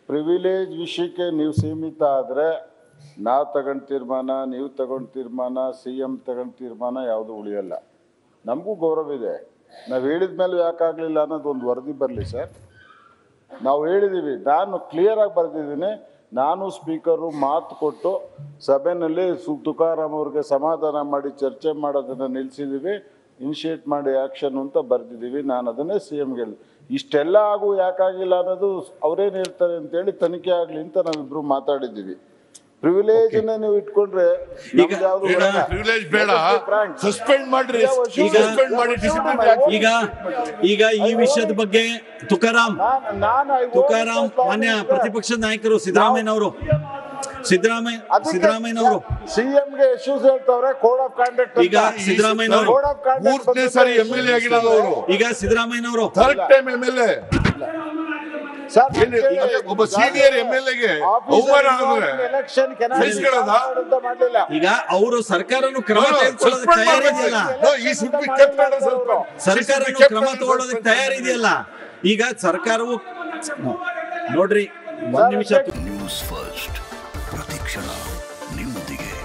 Privilege ವಿಷಯಕ್ಕೆ ನೀವು ಸೀಮಿತ ಆದರೆ ನಾವು ತಗೊಂಡ ತೀರ್ಮಾನ ನೀವು ತಗೊಂಡ ತೀರ್ಮಾನ ಸಿ ಎಮ್ ತಗೊಂಡ ತೀರ್ಮಾನ ಯಾವುದು ಉಳಿಯಲ್ಲ ನಮಗೂ ಗೌರವ ಇದೆ ನಾವು ಹೇಳಿದ ಮೇಲೆ ಯಾಕಾಗಲಿಲ್ಲ ಅನ್ನೋದು ಒಂದು ವರದಿ ಬರಲಿ ಸರ್ ನಾವು ಹೇಳಿದ್ದೀವಿ ನಾನು ಕ್ಲಿಯರಾಗಿ ಬರೆದಿದ್ದೀನಿ ನಾನು ಸ್ಪೀಕರು ಮಾತು ಕೊಟ್ಟು ಸಭೆಯಲ್ಲಿ ಸು ತುಕಾರಾಮ್ ಅವ್ರಿಗೆ ಸಮಾಧಾನ ಮಾಡಿ ಚರ್ಚೆ ಮಾಡೋದನ್ನು ನಿಲ್ಲಿಸಿದ್ದೀವಿ ಇನಿಷಿಯೇಟ್ ಮಾಡಿ ಆ್ಯಕ್ಷನ್ ಅಂತ ಬರೆದಿದ್ದೀವಿ ನಾನು ಅದನ್ನೇ ಸಿ ಎಮ್ಗೆ ಹೇಳಿ ಇಷ್ಟೆಲ್ಲ ಆಗು ಯಾಕಾಗಿಲ್ಲ ಅನ್ನೋದು ಅವ್ರೇನು ಹೇಳ್ತಾರೆ ಅಂತೇಳಿ ತನಿಖೆ ಆಗಲಿ ಅಂತ ನಾವಿಬ್ರು ಮಾತಾಡಿದ್ದೀವಿ ಪ್ರಿವಿಲೇಜನ್ನ ನೀವು ಇಟ್ಕೊಂಡ್ರೆ ನಮ್ದು ಯಾವ್ದು ಬೇಡ ಬರಲ್ಲ. ಪ್ರಿವಿಲೇಜ್ ಬೇಡ Frank. ಸಸ್ಪೆಂಡ್ ಮಾಡ್ರಿ ಈಗ- ಸಸ್ಪೆಂಡ್ ಮಾಡಿ ಡಿಸಿಪ್ಲಿನ್ ಈಗ ಈಗ ಈ ವಿಷಯದ ಬಗ್ಗೆ ತುಕಾರಾಮ್ ನಾನ್- ನಾನು I ತುಕಾರಾಮ್ vote for ಮಾನ್ಯ law ಪ್ರತಿಪಕ್ಷ ನಾಯಕರು ಸಿದ್ದರಾಮಯ್ಯನವರು ಸಿದ್ದರಾಮಯ್ಯ ಸಿದ್ದರಾಮಯ್ಯನವರು ಸಿಎಂಗೆ ಇಶ್ಯೂಸ್ ಹೇಳ್ತವ್ರೆ ಕೋಡ್ ಆಫ್ ಕಾಂಡಕ್ಟ್ ಈಗ ಸಿದ್ದರಾಮಯ್ಯನವರು ಕೋಡ್ ಆಫ್ ಕಾಂಡಕ್ಟ್ ಮೂರನೇ ಸಾರಿ ಎಂ ಎಲ್ ಎ ಆಗಿರೋದು ಅವರು ಈಗ ಸಿದ್ದರಾಮಯ್ಯನವರು third time M L A ಒಬ್ಬ senior MLA ಗೆ ಅವಮಾನ ಆಗಿದ್ರೆ ಎಲೆಕ್ಷನ್ ಸಹಿಸ್ಕೊಳ್ಳೋದಾ? ಮಾಡಲಿಲ್ಲ ಈಗ ಅವರು ಸರ್ಕಾರನು ಕ್ರಮ ತೆಗೆದುಕೊಳ್ಳೋದಕ್ಕೆ ಸಸ್ಪೆಂಡ್ ತಯಾರಿದೆಯಲ್ಲ ಈ ಸುದ್ದಿ ಕೆಟ್ಟ ಸ್ವಲ್ಪ ಸರ್ಕಾರನು ಕ್ರಮ ತಗೊಳ್ಳೋದಕ್ಕೆ ತಯಾರಿದೆಯಲ್ಲ ಈಗ ಸರ್ಕಾರವು ನೋಡ್ರಿ ಒಂದ್ ನಿಮಿಷ ನ್ಯೂಸ್ ಫಸ್ಟ್ ಪ್ರತಿಕ್ಷಣ ನಿಮ್ಮೊಂದಿಗೆ